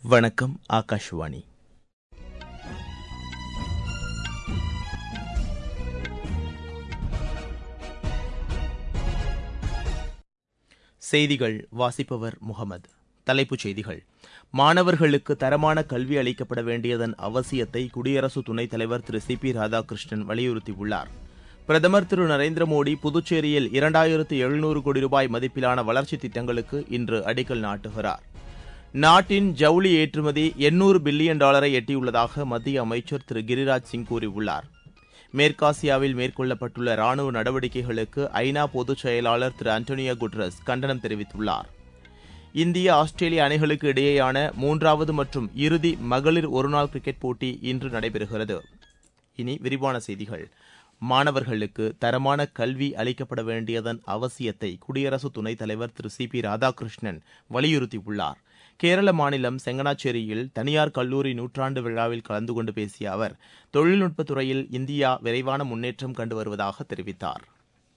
வணக்கம் ஆகாஷ்வாணி செய்திகள் வாசிப்பவர் முகமது தலைப்புச் செய்திகள் மாணவர்களுக்கு தரமான கல்வி அளிக்கப்பட வேண்டியதன் அவசியத்தை குடியரசு துணைத் தலைவர் திரு சி பி ராதாகிருஷ்ணன் வலியுறுத்தியுள்ளார் பிரதமர் திரு நரேந்திர மோடி புதுச்சேரியில் இரண்டாயிரத்து எழுநூறு கோடி ரூபாய் மதிப்பிலான வளர்ச்சித் திட்டங்களுக்கு இன்று அடிக்கல் நாட்டுகிறார் நாட்டின் ஜவுளி ஏற்றுமதி எண்ணூறு பில்லியன் டாலரை எட்டியுள்ளதாக மத்திய அமைச்சர் திரு கிரிராஜ் சிங் கூறியுள்ளார் மேற்காசியாவில் மேற்கொள்ளப்பட்டுள்ள ராணுவ நடவடிக்கைகளுக்கு ஐநா பொதுச் செயலாளர் திரு அண்டோனியோ குட்ரஸ் கண்டனம் தெரிவித்துள்ளார் இந்திய ஆஸ்திரேலிய அணிகளுக்கு இடையேயான மூன்றாவது மற்றும் இறுதி மகளிர் ஒருநாள் கிரிக்கெட் போட்டி இன்று நடைபெறுகிறது இனி விரிவான செய்திகள் மாணவர்களுக்கு தரமான கல்வி அளிக்கப்பட வேண்டியதன் அவசியத்தை குடியரசு துணைத் தலைவர் திரு சி பி ராதாகிருஷ்ணன் வலியுறுத்தியுள்ளார் கேரள மாநிலம் செங்கனாச்சேரியில் தனியார் கல்லூரி நூற்றாண்டு விழாவில் கலந்து கொண்டு பேசிய அவர் தொழில்நுட்பத் துறையில் இந்தியா விரைவான முன்னேற்றம் கண்டு வருவதாக தெரிவித்தார்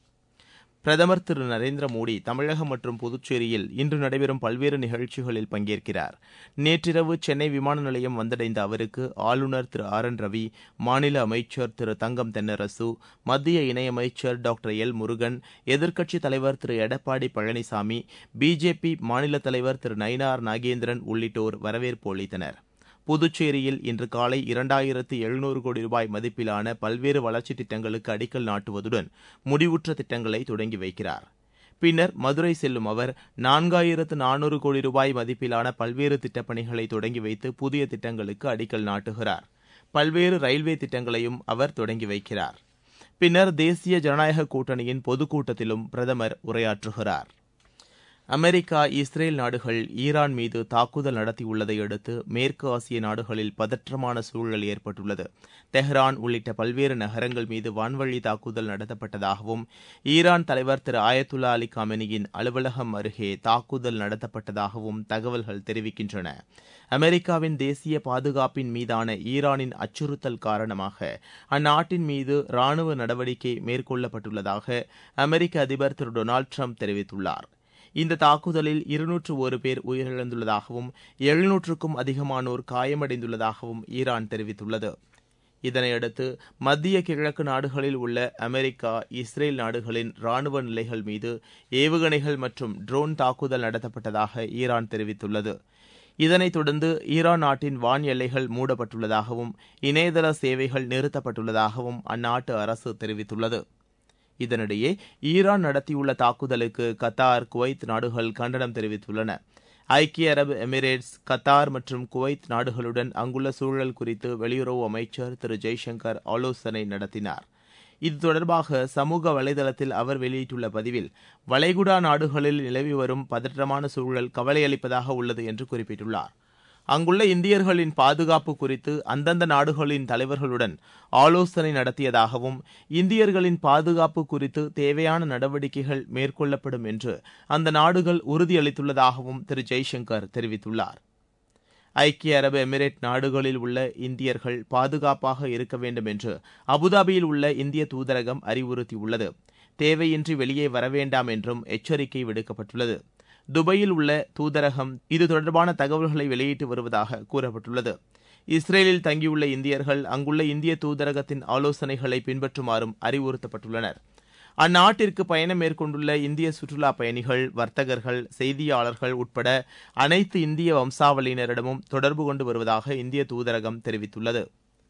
பிரதமர் திரு நரேந்திர மோடி தமிழகம் மற்றும் புதுச்சேரியில் இன்று நடைபெறும் பல்வேறு நிகழ்ச்சிகளில் பங்கேற்கிறார் நேற்றிரவு சென்னை விமான நிலையம் வந்தடைந்த அவருக்கு ஆளுநர் திரு ஆர் என் ரவி மாநில அமைச்சர் திரு தங்கம் தென்னரசு மத்திய இணையமைச்சர் டாக்டர் எல் முருகன் எதிர்க்கட்சித் தலைவர் திரு எடப்பாடி பழனிசாமி பிஜேபி மாநில தலைவர் திரு நயினார் நாகேந்திரன் உள்ளிட்டோர் வரவேற்பு அளித்தனர் புதுச்சேரியில் இன்று காலை இரண்டாயிரத்து எழுநூறு கோடி ரூபாய் மதிப்பிலான பல்வேறு வளர்ச்சித் திட்டங்களுக்கு அடிக்கல் நாட்டுவதுடன் முடிவுற்ற திட்டங்களை தொடங்கி வைக்கிறார் பின்னர் மதுரை செல்லும் அவர் நான்காயிரத்து நானூறு கோடி ரூபாய் மதிப்பிலான பல்வேறு திட்டப்பணிகளை தொடங்கி வைத்து புதிய திட்டங்களுக்கு அடிக்கல் நாட்டுகிறார் பல்வேறு ரயில்வே திட்டங்களையும் அவர் தொடங்கி வைக்கிறார் பின்னர் தேசிய ஜனநாயக கூட்டணியின் பொதுக்கூட்டத்திலும் பிரதமர் உரையாற்றுகிறார் அமெரிக்கா இஸ்ரேல் நாடுகள் ஈரான் மீது தாக்குதல் நடத்தியுள்ளதை அடுத்து மேற்கு ஆசிய நாடுகளில் பதற்றமான சூழல் ஏற்பட்டுள்ளது தெஹ்ரான் உள்ளிட்ட பல்வேறு நகரங்கள் மீது வான்வழி தாக்குதல் நடத்தப்பட்டதாகவும் ஈரான் தலைவர் திரு ஆயத்துல்லா அலி காமெனியின் அலுவலகம் அருகே தாக்குதல் நடத்தப்பட்டதாகவும் தகவல்கள் தெரிவிக்கின்றன அமெரிக்காவின் தேசிய பாதுகாப்பின் மீதான ஈரானின் அச்சுறுத்தல் காரணமாக அந்நாட்டின் மீது ராணுவ நடவடிக்கை மேற்கொள்ளப்பட்டுள்ளதாக அமெரிக்க அதிபர் திரு டொனால்டு ட்ரம்ப் தெரிவித்துள்ளார் இந்த தாக்குதலில் இருநூற்று ஒரு பேர் உயிரிழந்துள்ளதாகவும் எழுநூற்றுக்கும் அதிகமானோர் காயமடைந்துள்ளதாகவும் ஈரான் தெரிவித்துள்ளது இதனையடுத்து மத்திய கிழக்கு நாடுகளில் உள்ள அமெரிக்கா இஸ்ரேல் நாடுகளின் ராணுவ நிலைகள் மீது ஏவுகணைகள் மற்றும் ட்ரோன் தாக்குதல் நடத்தப்பட்டதாக ஈரான் தெரிவித்துள்ளது இதனைத் தொடர்ந்து ஈரான் நாட்டின் வான் எல்லைகள் மூடப்பட்டுள்ளதாகவும் இணையதள சேவைகள் நிறுத்தப்பட்டுள்ளதாகவும் அந்நாட்டு அரசு தெரிவித்துள்ளது இதனிடையே ஈரான் நடத்தியுள்ள தாக்குதலுக்கு கத்தார் குவைத் நாடுகள் கண்டனம் தெரிவித்துள்ளன ஐக்கிய அரபு எமிரேட்ஸ் கத்தார் மற்றும் குவைத் நாடுகளுடன் அங்குள்ள சூழல் குறித்து வெளியுறவு அமைச்சர் திரு ஜெய்சங்கர் ஆலோசனை நடத்தினார் இது தொடர்பாக சமூக வலைதளத்தில் அவர் வெளியிட்டுள்ள பதிவில் வளைகுடா நாடுகளில் நிலவி வரும் பதற்றமான சூழல் கவலையளிப்பதாக உள்ளது என்று குறிப்பிட்டுள்ளார் அங்குள்ள இந்தியர்களின் பாதுகாப்பு குறித்து அந்தந்த நாடுகளின் தலைவர்களுடன் ஆலோசனை நடத்தியதாகவும் இந்தியர்களின் பாதுகாப்பு குறித்து தேவையான நடவடிக்கைகள் மேற்கொள்ளப்படும் என்று அந்த நாடுகள் உறுதியளித்துள்ளதாகவும் திரு ஜெய்சங்கர் தெரிவித்துள்ளார் ஐக்கிய அரபு எமிரேட் நாடுகளில் உள்ள இந்தியர்கள் பாதுகாப்பாக இருக்க வேண்டும் என்று அபுதாபியில் உள்ள இந்திய தூதரகம் அறிவுறுத்தியுள்ளது தேவையின்றி வெளியே வரவேண்டாம் என்றும் எச்சரிக்கை விடுக்கப்பட்டுள்ளது துபாயில் உள்ள தூதரகம் இது தொடர்பான தகவல்களை வெளியிட்டு வருவதாக கூறப்பட்டுள்ளது இஸ்ரேலில் தங்கியுள்ள இந்தியர்கள் அங்குள்ள இந்திய தூதரகத்தின் ஆலோசனைகளை பின்பற்றுமாறும் அறிவுறுத்தப்பட்டுள்ளனர் அந்நாட்டிற்கு பயணம் மேற்கொண்டுள்ள இந்திய சுற்றுலா பயணிகள் வர்த்தகர்கள் செய்தியாளர்கள் உட்பட அனைத்து இந்திய வம்சாவளியினரிடமும் தொடர்பு கொண்டு வருவதாக இந்திய தூதரகம் தெரிவித்துள்ளது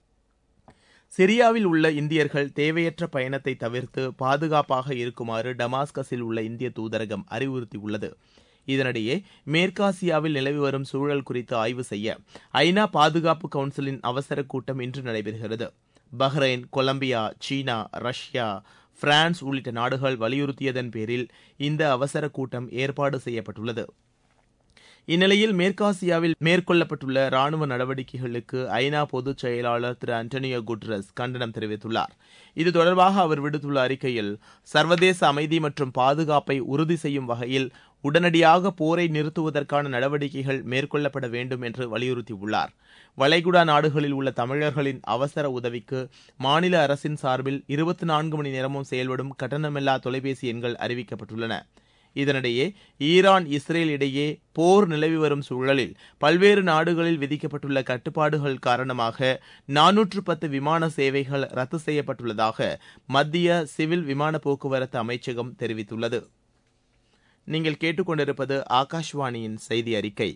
சிரியாவில் உள்ள இந்தியர்கள் தேவையற்ற பயணத்தை தவிர்த்து பாதுகாப்பாக இருக்குமாறு டமாஸ்கஸில் உள்ள இந்திய தூதரகம் அறிவுறுத்தியுள்ளது இதனிடையே மேற்காசியாவில் நிலவி வரும் சூழல் குறித்து ஆய்வு செய்ய ஐநா பாதுகாப்பு கவுன்சிலின் அவசர கூட்டம் இன்று நடைபெறுகிறது பஹ்ரைன் கொலம்பியா சீனா ரஷ்யா பிரான்ஸ் உள்ளிட்ட நாடுகள் வலியுறுத்தியதன் பேரில் இந்த அவசர கூட்டம் ஏற்பாடு செய்யப்பட்டுள்ளது இந்நிலையில் மேற்காசியாவில் மேற்கொள்ளப்பட்டுள்ள ராணுவ நடவடிக்கைகளுக்கு ஐநா பொதுச் செயலாளர் திரு அண்டோனியோ குட்ரஸ் கண்டனம் தெரிவித்துள்ளார் இது தொடர்பாக அவர் விடுத்துள்ள அறிக்கையில் சர்வதேச அமைதி மற்றும் பாதுகாப்பை உறுதி செய்யும் வகையில் உடனடியாக போரை நிறுத்துவதற்கான நடவடிக்கைகள் மேற்கொள்ளப்பட வேண்டும் என்று வலியுறுத்தியுள்ளார் வளைகுடா நாடுகளில் உள்ள தமிழர்களின் அவசர உதவிக்கு மாநில அரசின் சார்பில் இருபத்தி நான்கு மணி நேரமும் செயல்படும் கட்டணமில்லா தொலைபேசி எண்கள் அறிவிக்கப்பட்டுள்ளன இதனிடையே ஈரான் இஸ்ரேல் இடையே போர் நிலவி வரும் சூழலில் பல்வேறு நாடுகளில் விதிக்கப்பட்டுள்ள கட்டுப்பாடுகள் காரணமாக நானூற்று பத்து விமான சேவைகள் ரத்து செய்யப்பட்டுள்ளதாக மத்திய சிவில் விமான போக்குவரத்து அமைச்சகம் தெரிவித்துள்ளது நீங்கள் கேட்டுக்கொண்டிருப்பது ஆகாஷ்வாணியின் செய்தி அறிக்கை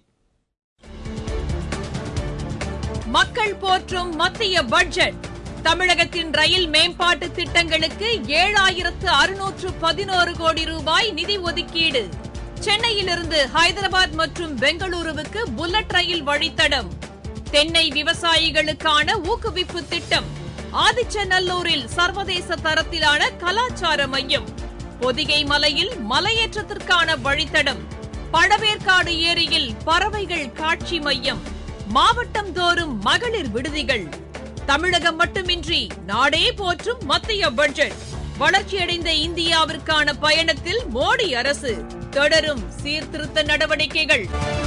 மக்கள் போற்றும் மத்திய பட்ஜெட் தமிழகத்தின் ரயில் மேம்பாட்டு திட்டங்களுக்கு ஏழாயிரத்து அறுநூற்று பதினோரு கோடி ரூபாய் நிதி ஒதுக்கீடு சென்னையிலிருந்து ஹைதராபாத் மற்றும் பெங்களூருவுக்கு புல்லட் ரயில் வழித்தடம் தென்னை விவசாயிகளுக்கான ஊக்குவிப்பு திட்டம் ஆதிச்சநல்லூரில் சர்வதேச தரத்திலான கலாச்சார மையம் பொதிகை மலையில் மலையேற்றத்திற்கான வழித்தடம் பழவேற்காடு ஏரியில் பறவைகள் காட்சி மையம் மாவட்டம் தோறும் மகளிர் விடுதிகள் தமிழகம் மட்டுமின்றி நாடே போற்றும் மத்திய பட்ஜெட் வளர்ச்சியடைந்த இந்தியாவிற்கான பயணத்தில் மோடி அரசு தொடரும் சீர்திருத்த நடவடிக்கைகள்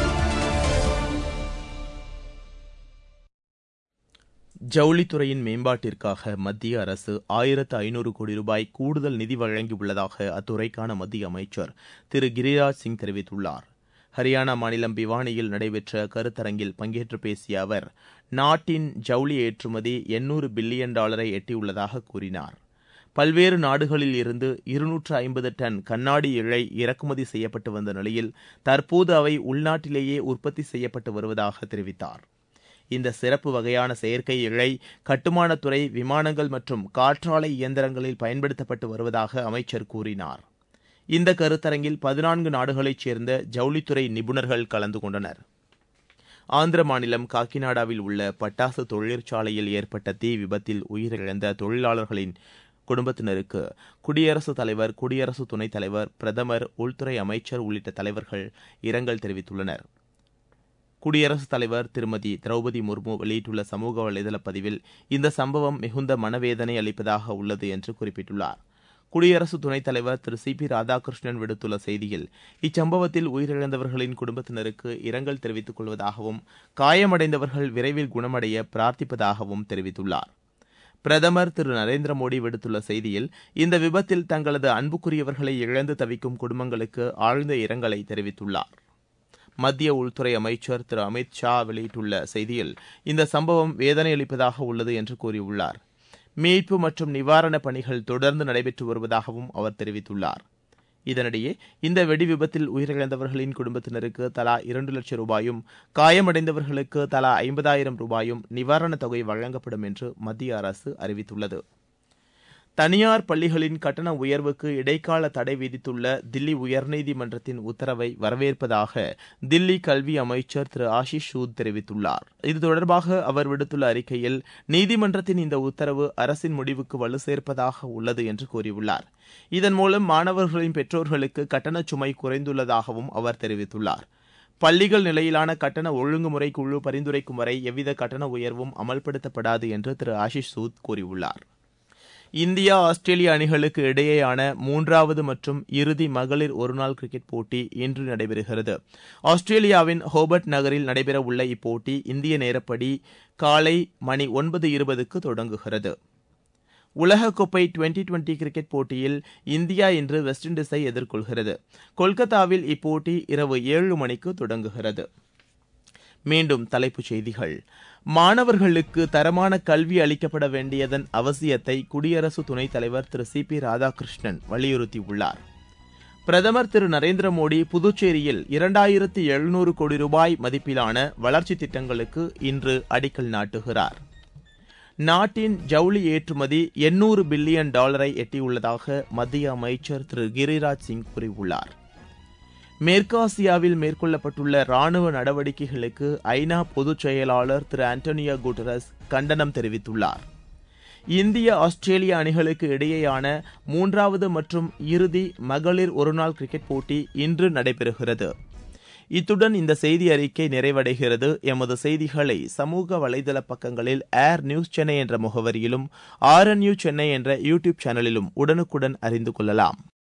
ஜவுளித்துறையின் மேம்பாட்டிற்காக மத்திய அரசு ஆயிரத்து ஐநூறு கோடி ரூபாய் கூடுதல் நிதி வழங்கியுள்ளதாக அத்துறைக்கான மத்திய அமைச்சர் திரு கிரிராஜ் சிங் தெரிவித்துள்ளார் ஹரியானா மாநிலம் பிவானியில் நடைபெற்ற கருத்தரங்கில் பங்கேற்று பேசிய அவர் நாட்டின் ஜவுளி ஏற்றுமதி எண்ணூறு பில்லியன் டாலரை எட்டியுள்ளதாக கூறினார் பல்வேறு நாடுகளில் இருந்து இருநூற்று ஐம்பது டன் கண்ணாடி இழை இறக்குமதி செய்யப்பட்டு வந்த நிலையில் தற்போது அவை உள்நாட்டிலேயே உற்பத்தி செய்யப்பட்டு வருவதாக தெரிவித்தார் இந்த சிறப்பு வகையான செயற்கை இழை கட்டுமானத்துறை விமானங்கள் மற்றும் காற்றாலை இயந்திரங்களில் பயன்படுத்தப்பட்டு வருவதாக அமைச்சர் கூறினார் இந்த கருத்தரங்கில் பதினான்கு நாடுகளைச் சேர்ந்த ஜவுளித்துறை நிபுணர்கள் கலந்து கொண்டனர் ஆந்திர மாநிலம் காக்கிநாடாவில் உள்ள பட்டாசு தொழிற்சாலையில் ஏற்பட்ட தீ விபத்தில் உயிரிழந்த தொழிலாளர்களின் குடும்பத்தினருக்கு குடியரசுத் தலைவர் குடியரசு துணைத் தலைவர் பிரதமர் உள்துறை அமைச்சர் உள்ளிட்ட தலைவர்கள் இரங்கல் தெரிவித்துள்ளனர் குடியரசுத் தலைவர் திருமதி திரௌபதி முர்மு வெளியிட்டுள்ள சமூக வலைதள பதிவில் இந்த சம்பவம் மிகுந்த மனவேதனை அளிப்பதாக உள்ளது என்று குறிப்பிட்டுள்ளார் குடியரசு துணைத் தலைவர் திரு சி பி ராதாகிருஷ்ணன் விடுத்துள்ள செய்தியில் இச்சம்பவத்தில் உயிரிழந்தவர்களின் குடும்பத்தினருக்கு இரங்கல் தெரிவித்துக் கொள்வதாகவும் காயமடைந்தவர்கள் விரைவில் குணமடைய பிரார்த்திப்பதாகவும் தெரிவித்துள்ளார் பிரதமர் திரு நரேந்திர மோடி விடுத்துள்ள செய்தியில் இந்த விபத்தில் தங்களது அன்புக்குரியவர்களை இழந்து தவிக்கும் குடும்பங்களுக்கு ஆழ்ந்த இரங்கலை தெரிவித்துள்ளார் மத்திய உள்துறை அமைச்சர் திரு அமித் ஷா வெளியிட்டுள்ள செய்தியில் இந்த சம்பவம் வேதனை அளிப்பதாக உள்ளது என்று கூறியுள்ளார் மீட்பு மற்றும் நிவாரணப் பணிகள் தொடர்ந்து நடைபெற்று வருவதாகவும் அவர் தெரிவித்துள்ளார் இதனிடையே இந்த வெடி விபத்தில் உயிரிழந்தவர்களின் குடும்பத்தினருக்கு தலா இரண்டு லட்சம் ரூபாயும் காயமடைந்தவர்களுக்கு தலா ஐம்பதாயிரம் ரூபாயும் நிவாரணத் தொகை வழங்கப்படும் என்று மத்திய அரசு அறிவித்துள்ளது தனியார் பள்ளிகளின் கட்டண உயர்வுக்கு இடைக்கால தடை விதித்துள்ள தில்லி உயர்நீதிமன்றத்தின் உத்தரவை வரவேற்பதாக தில்லி கல்வி அமைச்சர் திரு ஆஷிஷ் சூத் தெரிவித்துள்ளார் இது தொடர்பாக அவர் விடுத்துள்ள அறிக்கையில் நீதிமன்றத்தின் இந்த உத்தரவு அரசின் முடிவுக்கு வலு சேர்ப்பதாக உள்ளது என்று கூறியுள்ளார் இதன் மூலம் மாணவர்களின் பெற்றோர்களுக்கு கட்டணச் சுமை குறைந்துள்ளதாகவும் அவர் தெரிவித்துள்ளார் பள்ளிகள் நிலையிலான கட்டண ஒழுங்குமுறை குழு பரிந்துரைக்கும் வரை எவ்வித கட்டண உயர்வும் அமல்படுத்தப்படாது என்று திரு ஆஷிஷ் சூத் கூறியுள்ளார் இந்தியா ஆஸ்திரேலியா அணிகளுக்கு இடையேயான மூன்றாவது மற்றும் இறுதி மகளிர் ஒருநாள் கிரிக்கெட் போட்டி இன்று நடைபெறுகிறது ஆஸ்திரேலியாவின் ஹோபர்ட் நகரில் நடைபெறவுள்ள இப்போட்டி இந்திய நேரப்படி காலை மணி ஒன்பது இருபதுக்கு தொடங்குகிறது உலகக்கோப்பை டுவெண்டி டுவெண்டி கிரிக்கெட் போட்டியில் இந்தியா இன்று வெஸ்ட் இண்டீஸை எதிர்கொள்கிறது கொல்கத்தாவில் இப்போட்டி இரவு ஏழு மணிக்கு தொடங்குகிறது மீண்டும் தலைப்புச் செய்திகள் மாணவர்களுக்கு தரமான கல்வி அளிக்கப்பட வேண்டியதன் அவசியத்தை குடியரசு துணைத் தலைவர் திரு சி பி ராதாகிருஷ்ணன் வலியுறுத்தியுள்ளார் பிரதமர் திரு நரேந்திர மோடி புதுச்சேரியில் இரண்டாயிரத்து எழுநூறு கோடி ரூபாய் மதிப்பிலான வளர்ச்சித் திட்டங்களுக்கு இன்று அடிக்கல் நாட்டுகிறார் நாட்டின் ஜவுளி ஏற்றுமதி எண்ணூறு பில்லியன் டாலரை எட்டியுள்ளதாக மத்திய அமைச்சர் திரு கிரிராஜ் சிங் கூறியுள்ளார் மேற்காசியாவில் மேற்கொள்ளப்பட்டுள்ள ராணுவ நடவடிக்கைகளுக்கு ஐநா பொதுச் செயலாளர் திரு ஆண்டோனியோ குட்டரஸ் கண்டனம் தெரிவித்துள்ளார் இந்திய ஆஸ்திரேலிய அணிகளுக்கு இடையேயான மூன்றாவது மற்றும் இறுதி மகளிர் ஒருநாள் கிரிக்கெட் போட்டி இன்று நடைபெறுகிறது இத்துடன் இந்த செய்தி அறிக்கை நிறைவடைகிறது எமது செய்திகளை சமூக வலைதள பக்கங்களில் ஏர் நியூஸ் சென்னை என்ற முகவரியிலும் ஆர் என் சென்னை என்ற யூடியூப் சேனலிலும் உடனுக்குடன் அறிந்து கொள்ளலாம்